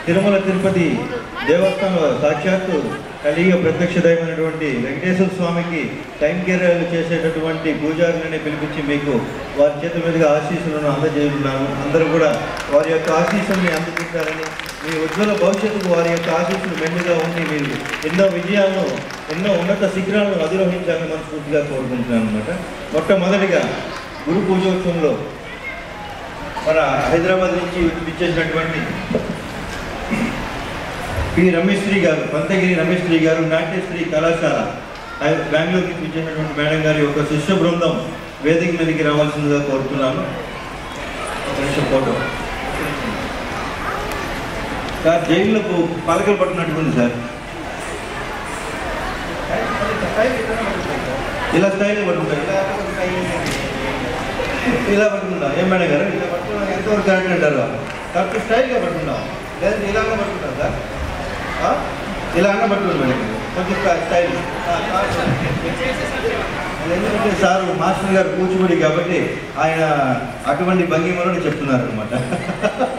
తిరుమల తిరుపతి దేవస్థానం సాక్షాత్తు కలియుగ ప్రత్యక్ష దైవమైనటువంటి వెంకటేశ్వర స్వామికి టైం కేరాలు చేసేటటువంటి పూజారులని పిలిపించి మీకు వారి చేతుల మీదుగా ఆశీస్సులను అందజేస్తున్నాను అందరూ కూడా వారి యొక్క ఆశీస్సుల్ని అందుకుంటారని మీ ఉజ్వల భవిష్యత్తుకు వారి యొక్క ఆశీస్సులు మెండుగా ఉండి మీరు ఎన్నో విజయాలను ఎన్నో ఉన్నత శిఖరాలను అధిరోహించాలని మనస్ఫూర్తిగా కోరుకుంటున్నాను అనమాట మొట్టమొదటిగా గురు పూజోత్సవంలో మన హైదరాబాద్ నుంచి విచ్చేసినటువంటి పి రమేశ్రీ గారు పంతగిరి రమేశ్రీ గారు నాట్యశ్రీ కళాశాల హై- బెంగళూరు నుంచి విచ్చేసినటువంటి మేడం గారి యొక్క శిష్య బృందం వేదిక మీదకి రావాల్సిందిగా కోరుతున్నాను ఒక నిమిషం ఫోటో సార్ జైళ్ళకు పలకలు పట్టినట్టుంది సార్ ఇలా స్టైల్ పట్టుకుంటారు ఇలా ఇలా పట్టుకుంటాం ఏం మేడం గారు ఇలా పట్టుకున్నాం ఎంతవరకు కరెక్ట్ అంటారు కరెక్ట్ స్టైల్గా పట్టుకుంటాం లేదంటే ఇలాగ పట్టుకుంటాం సార్ ఆ? ఇలా అన్న పట్టుకోండి మేడం గారు. కొంచెం స్టై- స్టైల్ ఆ, ఆ, అది ఎందుకంటే సార్ మాస్టర్ గారు కూచిపూడి కాబట్టి ఆయన అటువంటి భంగిమలో చెప్తున్నారు అనమాట